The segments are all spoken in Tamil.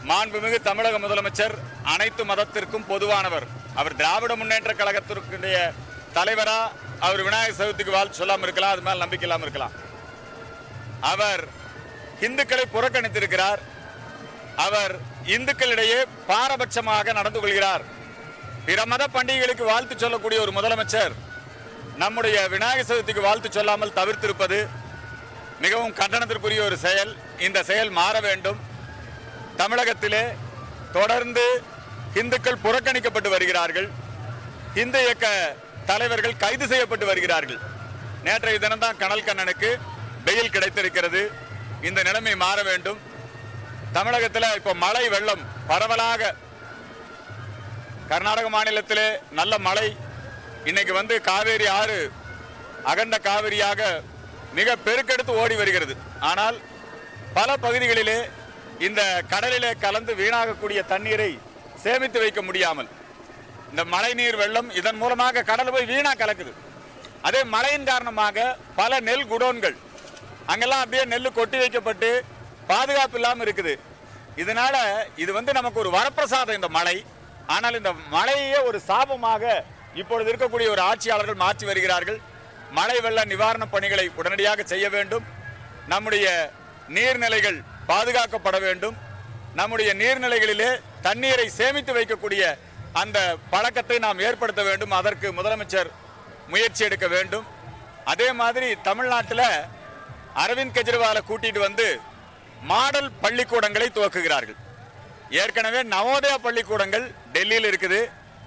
மாண்புமிகு தமிழக முதலமைச்சர் அனைத்து மதத்திற்கும் பொதுவானவர் அவர் திராவிட முன்னேற்ற கழகத்திற்குடைய தலைவரா அவர் விநாயகர் சதுர்த்திக்கு வாழ்த்து சொல்லாம இருக்கலாம் அது மேல நம்பிக்கை இல்லாம இருக்கலாம் அவர் இந்துக்களை புறக்கணித்திருக்கிறார் அவர் இந்துக்களிடையே பாரபட்சமாக நடந்து கொள்கிறார் பிற மத பண்டிகைகளுக்கு வாழ்த்து சொல்லக்கூடிய ஒரு முதலமைச்சர் நம்முடைய விநாயகர் சதுர்த்திக்கு வாழ்த்து சொல்லாமல் தவிர்த்திருப்பது மிகவும் கண்டனத்திற்குரிய ஒரு செயல் இந்த செயல் மாற வேண்டும் தமிழகத்திலே தொடர்ந்து இந்துக்கள் புறக்கணிக்கப்பட்டு வருகிறார்கள் இந்து இயக்க தலைவர்கள் கைது செய்யப்பட்டு வருகிறார்கள் நேற்றைய தினம்தான் கனல் கண்ணனுக்கு பெயில் கிடைத்திருக்கிறது இந்த நிலைமை மாற வேண்டும் தமிழகத்தில் இப்போ மழை வெள்ளம் பரவலாக கர்நாடக மாநிலத்திலே நல்ல மழை இன்னைக்கு வந்து காவேரி ஆறு அகண்ட காவிரியாக மிக பெருக்கெடுத்து ஓடி வருகிறது ஆனால் பல பகுதிகளிலே இந்த கடலிலே கலந்து வீணாகக்கூடிய தண்ணீரை சேமித்து வைக்க முடியாமல் இந்த மழைநீர் வெள்ளம் இதன் மூலமாக கடல் போய் வீணா கலக்குது அதே மழையின் காரணமாக பல நெல் குடோன்கள் அங்கெல்லாம் அப்படியே நெல் கொட்டி வைக்கப்பட்டு பாதுகாப்பு இல்லாமல் இருக்குது இதனால இது வந்து நமக்கு ஒரு வரப்பிரசாதம் இந்த மழை ஆனால் இந்த மழையே ஒரு சாபமாக இப்பொழுது இருக்கக்கூடிய ஒரு ஆட்சியாளர்கள் மாற்றி வருகிறார்கள் மழை வெள்ள நிவாரணப் பணிகளை உடனடியாக செய்ய வேண்டும் நம்முடைய நீர்நிலைகள் பாதுகாக்கப்பட வேண்டும் நம்முடைய நீர்நிலைகளிலே தண்ணீரை சேமித்து வைக்கக்கூடிய அந்த பழக்கத்தை நாம் ஏற்படுத்த வேண்டும் அதற்கு முதலமைச்சர் முயற்சி எடுக்க வேண்டும் அதே மாதிரி தமிழ்நாட்டில் அரவிந்த் கெஜ்ரிவாலை கூட்டிட்டு வந்து மாடல் பள்ளிக்கூடங்களை துவக்குகிறார்கள் ஏற்கனவே நவோதயா பள்ளிக்கூடங்கள் டெல்லியில் இருக்குது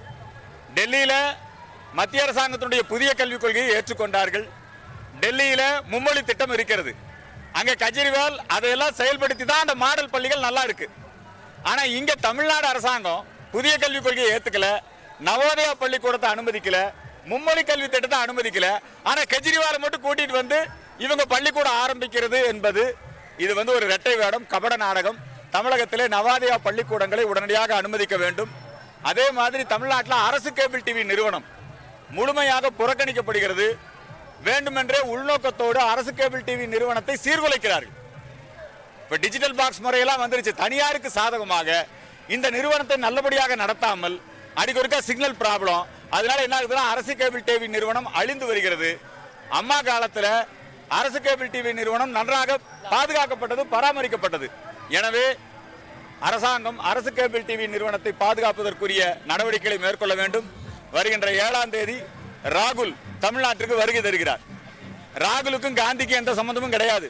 டெல்லியில மத்திய அரசாங்கத்தினுடைய புதிய கல்விக் கொள்கையை ஏற்றுக்கொண்டார்கள் டெல்லியில மும்மொழி திட்டம் இருக்கிறது அங்க கெஜ்ரிவால் அதையெல்லாம் செயல்படுத்தி தான் அந்த மாடல் பள்ளிகள் நல்லா இருக்கு ஆனா இங்க தமிழ்நாடு அரசாங்கம் புதிய கல்விக் கொள்கையை ஏத்துக்கல நவோதயா பள்ளிக்கூடத்தை அனுமதிக்கல மும்மொழி கல்வி திட்டத்தை அனுமதிக்கல ஆனா கெஜ்ரிவாலை மட்டும் கூட்டிட்டு வந்து இவங்க பள்ளிக்கூடம் ஆரம்பிக்கிறது என்பது இது வந்து ஒரு இரட்டை வேடம் கபட நாடகம் தமிழகத்திலே நவோதயா பள்ளிக்கூடங்களை உடனடியாக அனுமதிக்க வேண்டும் அதே மாதிரி தமிழ்நாட்டில் அரசு கேபிள் டிவி நிறுவனம் முழுமையாக புறக்கணிக்கப்படுகிறது வேண்டுமென்றே உள்நோக்கத்தோடு அரசு கேபிள் டிவி நிறுவனத்தை சீர்குலைக்கிறார்கள் இப்ப டிஜிட்டல் பாக்ஸ் முறையெல்லாம் வந்துருச்சு தனியாருக்கு சாதகமாக இந்த நிறுவனத்தை நல்லபடியாக நடத்தாமல் அடிக்கொருக்கா சிக்னல் ப்ராப்ளம் அதனால என்ன ஆகுதுன்னா அரசு கேபிள் டிவி நிறுவனம் அழிந்து வருகிறது அம்மா காலத்துல அரசு கேபிள் டிவி நிறுவனம் நன்றாக பாதுகாக்கப்பட்டது பராமரிக்கப்பட்டது எனவே அரசாங்கம் அரசு கேபிள் டிவி நிறுவனத்தை பாதுகாப்பதற்குரிய நடவடிக்கைகளை மேற்கொள்ள வேண்டும் வருகின்ற ஏழாம் தேதி ராகுல் தமிழ்நாட்டிற்கு வருகை தருகிறார் ராகுலுக்கும் காந்திக்கும் எந்த சம்பந்தமும் கிடையாது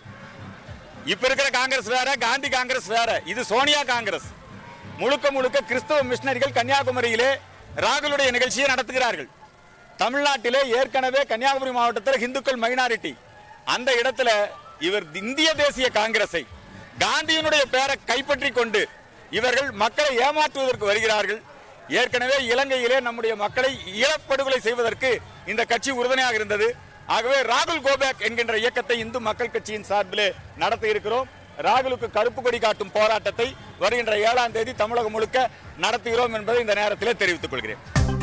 இப்ப இருக்கிற காங்கிரஸ் வேற காந்தி காங்கிரஸ் வேற இது சோனியா காங்கிரஸ் முழுக்க முழுக்க கிறிஸ்தவ மிஷனரிகள் கன்னியாகுமரியிலே ராகுலுடைய நிகழ்ச்சியை நடத்துகிறார்கள் தமிழ்நாட்டிலே ஏற்கனவே கன்னியாகுமரி மாவட்டத்தில் இந்துக்கள் மைனாரிட்டி அந்த இடத்துல இவர் இந்திய தேசிய காங்கிரஸை காந்தியினுடைய பெயரை கைப்பற்றி கொண்டு இவர்கள் மக்களை ஏமாற்றுவதற்கு வருகிறார்கள் ஏற்கனவே இலங்கையிலே நம்முடைய மக்களை ஈழப்படுகொலை செய்வதற்கு இந்த கட்சி உறுதுணையாக இருந்தது ஆகவே ராகுல் கோபேக் என்கின்ற இயக்கத்தை இந்து மக்கள் கட்சியின் சார்பிலே நடத்த இருக்கிறோம் ராகுலுக்கு கருப்பு கொடி காட்டும் போராட்டத்தை வருகின்ற ஏழாம் தேதி தமிழகம் முழுக்க நடத்துகிறோம் என்பதை இந்த நேரத்திலே தெரிவித்துக் கொள்கிறேன்